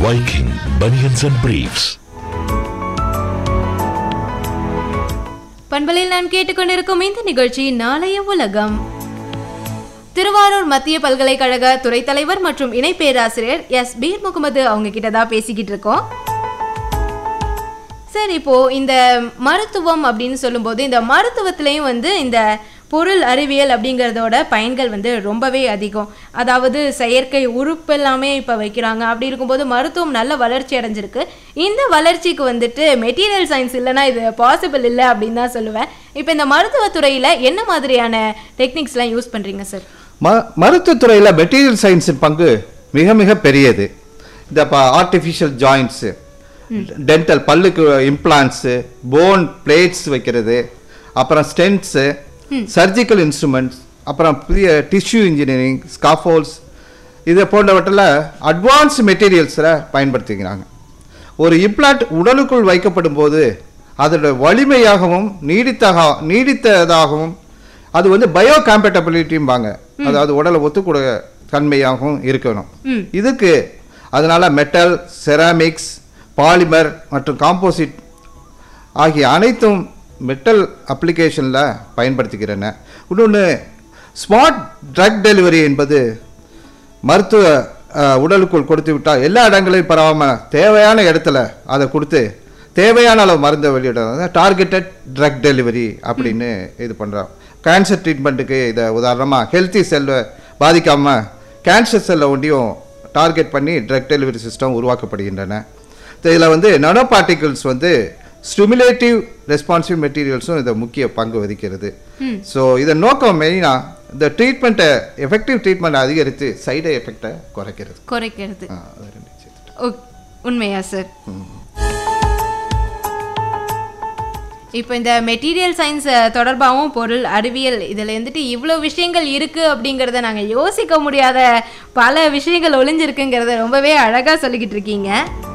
Viking Bunions and Briefs. பண்பலில் நான் கேட்டுக்கொண்டிருக்கும் இந்த நிகழ்ச்சி நாளைய உலகம் திருவாரூர் மத்திய பல்கலைக்கழக துறைத் தலைவர் மற்றும் இணை பேராசிரியர் எஸ் பீர் முகமது அவங்க கிட்ட தான் பேசிக்கிட்டு இருக்கோம் சரி இப்போ இந்த மருத்துவம் அப்படின்னு சொல்லும்போது இந்த மருத்துவத்திலையும் வந்து இந்த பொருள் அறிவியல் அப்படிங்கிறதோட பயன்கள் வந்து ரொம்பவே அதிகம் அதாவது செயற்கை உறுப்பு எல்லாமே இப்போ வைக்கிறாங்க அப்படி இருக்கும்போது மருத்துவம் நல்ல வளர்ச்சி அடைஞ்சிருக்கு இந்த வளர்ச்சிக்கு வந்துட்டு மெட்டீரியல் சயின்ஸ் இல்லைன்னா இது பாசிபிள் இல்லை அப்படின்னு தான் சொல்லுவேன் இப்போ இந்த மருத்துவத்துறையில் என்ன மாதிரியான டெக்னிக்ஸ்லாம் யூஸ் பண்ணுறீங்க சார் ம மருத்துவத்துறையில் மெட்டீரியல் சயின்ஸின் பங்கு மிக மிக பெரியது இந்த இப்போ ஆர்டிஃபிஷியல் ஜாயின்ட்ஸு டென்டல் பல்லுக்கு இம்ப்ளான்ட்ஸு போன் பிளேட்ஸ் வைக்கிறது அப்புறம் ஸ்டென்ட்ஸு சர்ஜிக்கல் இன்ஸ்ட்ருமெண்ட்ஸ் அப்புறம் புதிய டிஷ்யூ இன்ஜினியரிங் ஸ்காஃபோல்ஸ் இது போன்றவற்றில் அட்வான்ஸ் மெட்டீரியல்ஸில் பயன்படுத்திக்கிறாங்க ஒரு இம்ப்ளான்ட் உடலுக்குள் வைக்கப்படும் போது அதோட வலிமையாகவும் நீடித்தகா நீடித்ததாகவும் அது வந்து பயோ காம்பேட்டபிலிட்டிம்பாங்க அதாவது உடலை ஒத்துக்கூடிய தன்மையாகவும் இருக்கணும் இதுக்கு அதனால மெட்டல் செராமிக்ஸ் பாலிமர் மற்றும் காம்போசிட் ஆகிய அனைத்தும் மெட்டல் அப்ளிகேஷனில் பயன்படுத்திக்கிறன இன்னொன்று ஸ்மார்ட் ட்ரக் டெலிவரி என்பது மருத்துவ அஹ், உடலுக்குள் கொடுத்து விட்டால் எல்லா இடங்களையும் பரவாமல் தேவையான இடத்துல அதை கொடுத்து தேவையான அளவு மருந்தை வெளியிட டார்கெட்டட் ட்ரக் டெலிவரி அப்படின்னு இது பண்ணுறோம் கேன்சர் ட்ரீட்மெண்ட்டுக்கு இதை உதாரணமாக ஹெல்த்தி செல்லை பாதிக்காமல் கேன்சர் செல்லை ஒண்டியும் டார்கெட் பண்ணி ட்ரக் டெலிவரி சிஸ்டம் உருவாக்கப்படுகின்றன இதில் வந்து நானோ பார்ட்டிகிள்ஸ் வந்து ஸ்டிமுலேட்டிவ் ரெஸ்பான்சிவ் மெட்டீரியல்ஸும் இதை முக்கிய பங்கு வகிக்கிறது ஸோ இதன் நோக்கம் மெயினாக இந்த ட்ரீட்மெண்ட்டை எஃபெக்டிவ் ட்ரீட்மெண்ட் அதிகரித்து சைடு எஃபெக்டை குறைக்கிறது குறைக்கிறது ஆ, அது ரெண்டு சேர்த்து. ஓ- உண்மையா சார் இப்போ இந்த மெட்டீரியல் சயின்ஸ் தொடர்பாகவும் பொருள் அறிவியல் இதில் வந்துட்டு இவ்வளோ விஷயங்கள் இருக்குது அப்படிங்கிறத நாங்கள் யோசிக்க முடியாத பல விஷயங்கள் ஒளிஞ்சிருக்குங்கிறத ரொம்பவே அழகாக சொல்லிக்கிட்டு இருக்கீங்க